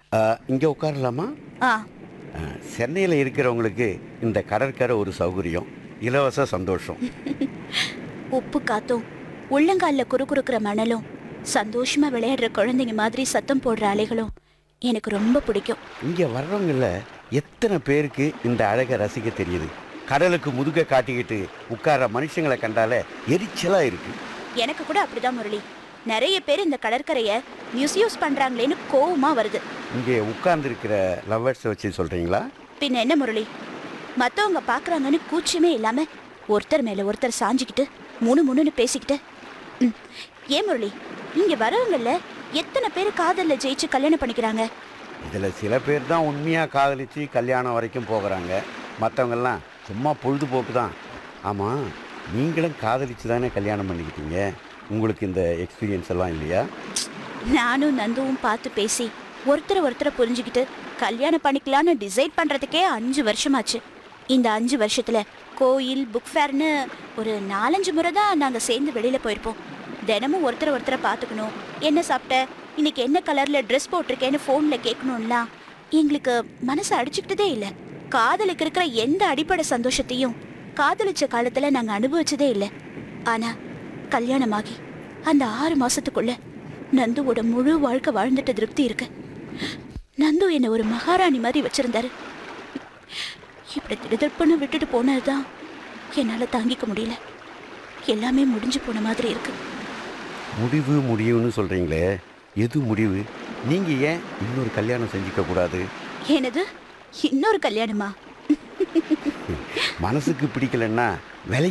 இங்கே உட்காரலாமா ஆ சென்னையில் இருக்கிறவங்களுக்கு இந்த கடற்கரை ஒரு சௌகரியம் இலவச சந்தோஷம் உப்பு காத்தும் உள்ளங்கால்ல குறுகுறுக்கிற மணலும் சந்தோஷமா விளையாடுற குழந்தைங்க மாதிரி சத்தம் போடுற அலைகளும் எனக்கு ரொம்ப பிடிக்கும் இங்கே வர்றவங்கள எத்தனை பேருக்கு இந்த அழகை ரசிக்க தெரியுது கடலுக்கு முதுக காட்டிக்கிட்டு உட்கார்ற மனுஷங்களை கண்டாலே எரிச்சலாக இருக்கு எனக்கு கூட அப்படிதான் முரளி நிறைய பேர் இந்த கடற்கரைய மிஸ்யூஸ் பண்றாங்களேன்னு கோவமா வருது இங்கே உட்கார்ந்துருக்கிற லவ்வர்ஸை வச்சு சொல்கிறீங்களா பின்ன என்ன முரளி மத்தவங்க பாக்குறாங்கன்னு கூச்சமே இல்லாம ஒருத்தர் மேல ஒருத்தர் சாஞ்சிக்கிட்டு முணு முணுன்னு பேசிக்கிட்டு ம், ஏன் முரளி இங்க வரவங்கள எத்தனை பேர் காதல்ல ஜெயிச்சு கல்யாணம் பண்ணிக்கிறாங்க இதில் சில பேர் தான் உண்மையாக காதலிச்சு கல்யாணம் வரைக்கும் போகிறாங்க மற்றவங்கெல்லாம் சும்மா பொழுதுபோக்கு தான் ஆமாம் நீங்களும் காதலிச்சு தானே கல்யாணம் பண்ணிக்கிட்டீங்க உங்களுக்கு இந்த எக்ஸ்பீரியன்ஸ் எல்லாம் இல்லையா நானும் நந்துவும் பார்த்து பேசி ஒருத்தரை ஒருத்தரை புரிஞ்சுக்கிட்டு கல்யாணம் பண்ணிக்கலான்னு டிசைட் பண்றதுக்கே அஞ்சு வருஷமாச்சு இந்த அஞ்சு வருஷத்துல கோயில் புக் ஃபேர்னு ஒரு நாலஞ்சு முறை தான் நாங்கள் சேர்ந்து வெளியில போயிருப்போம் தினமும் ஒருத்தரை ஒருத்தரை பார்த்துக்கணும் என்ன சாப்பிட்ட இன்னைக்கு என்ன கலர்ல ட்ரெஸ் போட்டிருக்கேன்னு ஃபோனில் கேட்கணும்லாம் எங்களுக்கு மனசு அடிச்சுக்கிட்டதே இல்லை காதலுக்கு இருக்கிற எந்த அடிப்படை சந்தோஷத்தையும் காதலிச்ச காலத்துல நாங்கள் அனுபவிச்சதே இல்லை ஆனா கல்யாணமாகி அந்த ஆறு மாசத்துக்குள்ள நந்துவோட முழு வாழ்க்கை வாழ்ந்துட்ட திருப்தி இருக்கு நந்து என்னை ஒரு மகாராணி மாதிரி வச்சிருந்தாரு இப்படி திடுதிப்புன்னு விட்டுட்டு போனதுதான் என்னால தாங்கிக்க முடியல எல்லாமே முடிஞ்சு போன மாதிரி இருக்கு முடிவு முடிவுன்னு சொல்கிறீங்களே எது முடிவு நீங்கள் ஏன் இன்னொரு கல்யாணம் செஞ்சுக்க கூடாது எனது இன்னொரு கல்யாணமா மனசுக்கு பிடிக்கலன்னா விலை